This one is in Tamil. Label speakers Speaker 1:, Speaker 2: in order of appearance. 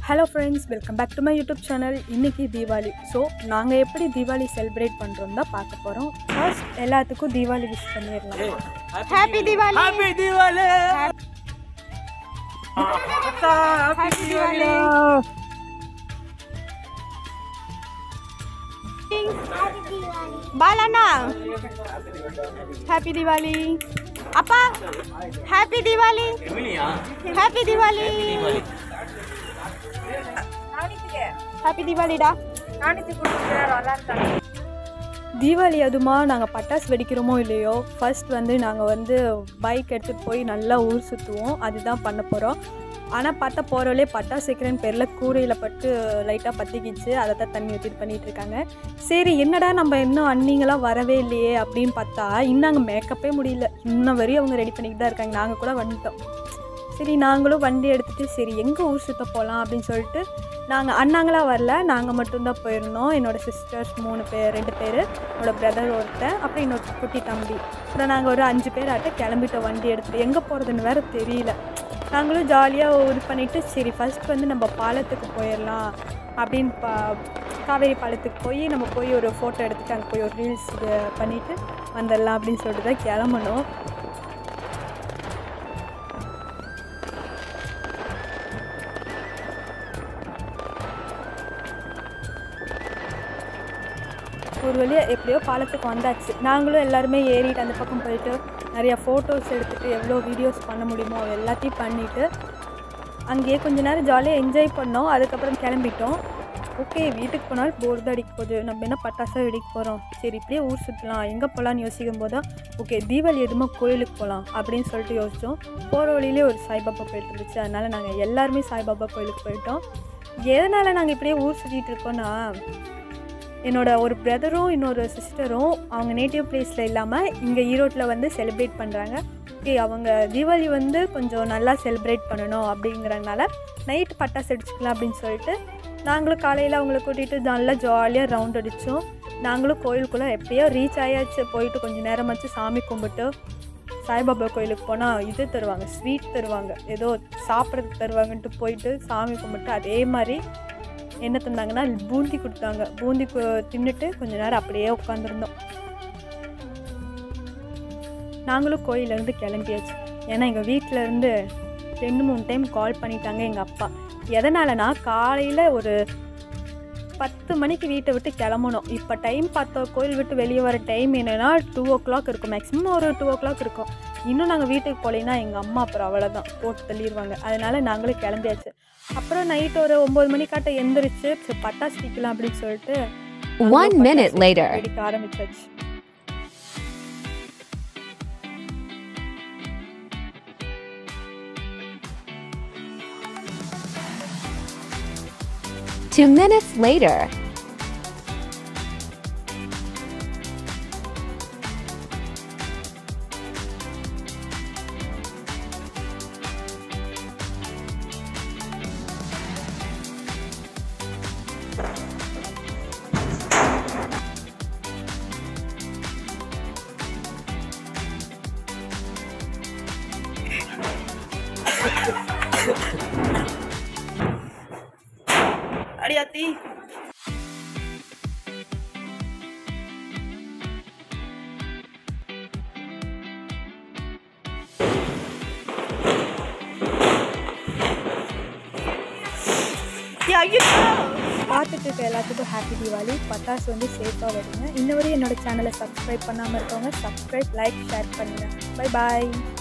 Speaker 1: Hello friends welcome back to my YouTube channel இன்னைக்கு தீபாவளி ஸோ நாங்கள் எப்படி தீபாவளி செலிப்ரேட் பண்ணுறோம் தான் பார்க்க போகிறோம் ஃபர்ஸ்ட் எல்லாத்துக்கும் தீபாவளி விஷ் பண்ணிடலாம்
Speaker 2: happy Deepavali
Speaker 3: happy Deepavali
Speaker 2: happy Deepavali பாலண்ணா ஹாப்பி தீபாவளி அப்பா happy Deepavali happy Deepavali happy தீபாவளிடா
Speaker 1: தீபாவளி அதுமா நாங்கள் பட்டாசு வெடிக்கிறோமோ இல்லையோ ஃபர்ஸ்ட் வந்து நாங்கள் வந்து பைக் எடுத்துகிட்டு போய் நல்லா ஊர் சுற்றுவோம் அதுதான் பண்ண போகிறோம் ஆனால் பார்த்தா போகிறவளே பட்டாசு வைக்கிறேன்னு பேரில் கூரையில் பட்டு லைட்டாக பற்றிக்கிச்சு அதை தான் தண்ணி ஊற்றிட்டு பண்ணிகிட்டு இருக்காங்க சரி என்னடா நம்ம இன்னும் அண்ணிங்களாம் வரவே இல்லையே அப்படின்னு பார்த்தா இன்னும் அங்கே மேக்கப்பே முடியல இன்னும் வரையும் அவங்க ரெடி பண்ணிக்கிட்டு தான் இருக்காங்க நாங்கள் கூட வந்துட்டோம் சரி நாங்களும் வண்டி எடுத்துகிட்டு சரி எங்கே ஊர் சுற்ற போகலாம் அப்படின்னு சொல்லிட்டு நாங்கள் அண்ணாங்களாம் வரல நாங்கள் மட்டும்தான் போயிருந்தோம் என்னோடய சிஸ்டர்ஸ் மூணு பேர் ரெண்டு பேர் என்னோடய பிரதர் ஒருத்தன் அப்புறம் இன்னொரு குட்டி தம்பி அப்புறம் நாங்கள் ஒரு அஞ்சு பேர் ஆட்ட கிளம்பிட்டோம் வண்டி எடுத்துகிட்டு எங்கே போகிறதுன்னு வேறு தெரியல நாங்களும் ஜாலியாக இது பண்ணிவிட்டு சரி ஃபஸ்ட் வந்து நம்ம பாலத்துக்கு போயிடலாம் அப்படின்னு பா காவேரி பாலத்துக்கு போய் நம்ம போய் ஒரு ஃபோட்டோ எடுத்துட்டு அங்கே போய் ஒரு ரீல்ஸ் இது பண்ணிவிட்டு வந்துடலாம் அப்படின்னு சொல்லிட்டு தான் கிளம்பணும் ஒரு வழியாக எப்படியோ பாலத்துக்கு வந்தாச்சு நாங்களும் எல்லாருமே ஏறிட்டு அந்த பக்கம் போயிட்டு நிறையா ஃபோட்டோஸ் எடுத்துகிட்டு எவ்வளோ வீடியோஸ் பண்ண முடியுமோ எல்லாத்தையும் பண்ணிவிட்டு அங்கேயே கொஞ்ச நேரம் ஜாலியாக என்ஜாய் பண்ணோம் அதுக்கப்புறம் கிளம்பிட்டோம் ஓகே வீட்டுக்கு போனாலும் போர் தான் அடிக்க போகுது நம்ம என்ன பட்டாசாக வெடிக்க போகிறோம் சரி இப்படியே ஊர் சுற்றலாம் எங்கே போகலான்னு யோசிக்கும் போது தான் ஓகே தீபாவளி எதுவுமே கோயிலுக்கு போகலாம் அப்படின்னு சொல்லிட்டு யோசித்தோம் போகிற வழியிலே ஒரு சாய்பாபா கோயில் இருந்துச்சு அதனால் நாங்கள் எல்லாருமே சாய்பாபா கோயிலுக்கு போயிட்டோம் எதனால் நாங்கள் இப்படியே ஊர் சுற்றிட்டு இருக்கோன்னா என்னோட ஒரு பிரதரும் இன்னொரு சிஸ்டரும் அவங்க நேட்டிவ் பிளேஸில் இல்லாமல் இங்கே ஈரோட்டில் வந்து செலிப்ரேட் பண்ணுறாங்க ஓகே அவங்க தீபாவளி வந்து கொஞ்சம் நல்லா செலிப்ரேட் பண்ணணும் அப்படிங்கிறனால நைட் பட்டாசு அடிச்சுக்கலாம் அப்படின்னு சொல்லிட்டு நாங்களும் காலையில் அவங்கள கூட்டிகிட்டு நல்லா ஜாலியாக ரவுண்ட் அடித்தோம் நாங்களும் கோயிலுக்குள்ளே எப்படியோ ரீச் ஆயாச்சு போயிட்டு கொஞ்சம் நேரமாச்சு சாமி கும்பிட்டு சாய்பாபா கோயிலுக்கு போனால் இது தருவாங்க ஸ்வீட் தருவாங்க ஏதோ சாப்பிட்றதுக்கு தருவாங்கன்ட்டு போயிட்டு சாமி கும்பிட்டு அதே மாதிரி என்ன தந்தாங்கன்னா பூந்தி கொடுத்தாங்க பூந்தி கு- தின்னுட்டு கொஞ்ச நேரம் அப்படியே உட்காந்துருந்தோம் நாங்களும் கோயிலேருந்து கிளம்பியாச்சு ஏன்னா எங்கள் வீட்டில் இருந்து ரெண்டு மூணு டைம் கால் பண்ணிட்டாங்க எங்கள் அப்பா எதனாலனா காலையில் ஒரு பத்து மணிக்கு வீட்டை விட்டு கிளம்பணும் இப்போ டைம் பார்த்தோம் கோயில் விட்டு வெளியே வர டைம் என்னென்னா டூ ஓ கிளாக் இருக்கும் மேக்ஸிமம் ஒரு டூ ஓ கிளாக் இருக்கும் இன்னும் நாங்கள் வீட்டுக்கு போகலைன்னா எங்கள் அம்மா அப்புறம் அவ்வளோதான் போட்டு தள்ளிடுவாங்க அதனால நாங்களும் கிளம்பியாச்சு அப்புறம் நைட் ஒரு ஒம்பது மணிக்காட்ட எந்திரிச்சு சரி பட்டாசு வெடிக்கலாம் அப்படின்னு சொல்லிட்டு
Speaker 4: One
Speaker 1: நாங்களும்
Speaker 4: minute
Speaker 1: பட்டாசு
Speaker 4: later.
Speaker 1: வெடிக்க ஆரம்பிச்சாச்சு
Speaker 4: Two minutes later.
Speaker 1: அடியாத்தி பார்த்துட்டு இருக்க எல்லாத்துக்கும் ஹாப்பி தீபாவளி பட்டாசு வந்து சேஃபாக வருங்க இன்ன வரையும் என்னோட சேனலை சப்ஸ்கிரைப் பண்ணாமல் இருக்கவங்க சப்ஸ்கிரைப் லைக் ஷேர் பண்ணுங்கள் பை பாய்